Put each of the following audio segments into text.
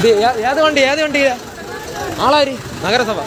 ഇത് ഏ- ഏത് വണ്ടി ഏത് വണ്ടി ആളാരി നഗരസഭ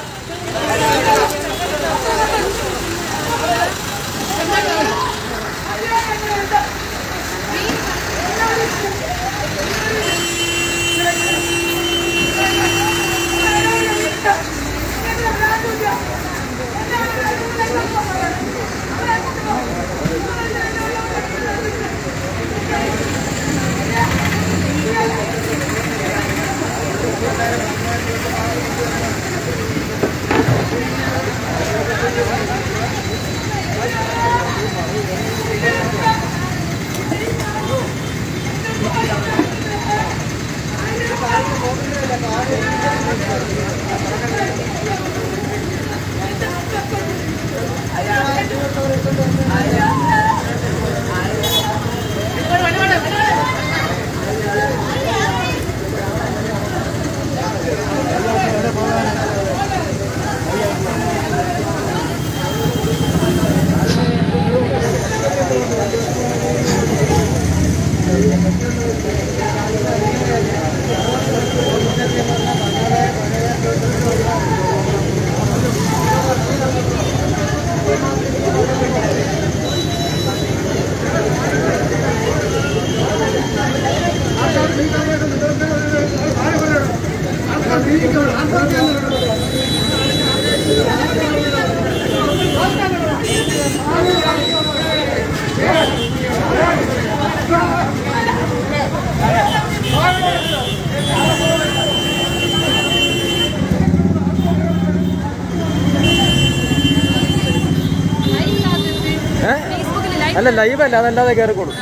ഏ? ഫേസ്ബുക്കിൽ ലൈക്ക് അല്ല ലൈവ് അല്ല അതല്ലാതെ കയറിക്കോളൂ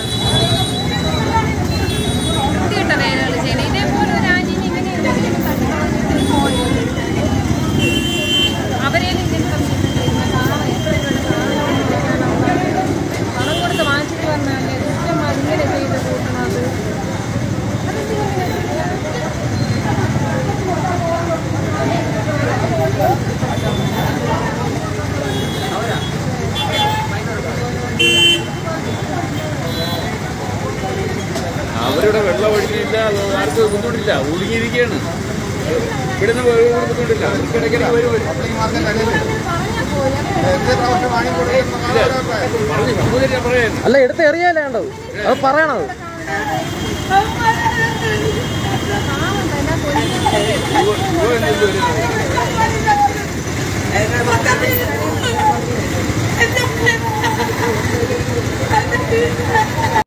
വൃത്തികെട്ട വേലകൾ ചെയ്യണം ഇതേപോലെ ഒരു ആന്റിനെ ഇങ്ങനെ എന്തെങ്കിലും തട്ടിക്കളഞ്ഞിട്ട് പോയോ അവരെയും ഇങ്ങനെ സംശയിക്കുന്നത് നാളെ എത്ര രൂപയുടെ സാധനം പണം കൊടുത്ത് വാങ്ങിച്ചിട്ട് വന്നാലേ ദുഷ്ടന്മാർ ഇങ്ങനെ ചെയ്ത് കൂട്ടണത് അവരുടെ വെള്ളം ഒഴുകിയില്ല അത് ആർക്കും ബുദ്ധിമുട്ടില്ല ഒഴുകിയിരിക്കുകയാണ് ഇവിടുന്ന് ഒരു ബുദ്ധിമുട്ടില്ല ഇടയ്ക്കിടയ്ക്ക് വരും വരും. ഇല്ല, പറഞ്ഞു സഹോദരി പറയാൻ അല്ല എടുത്ത് എറിയല്ലേ വേണ്ടത് അത് പറയണത് ഇവ എന്തെങ്കിലും വരുന്നത് എന്റെ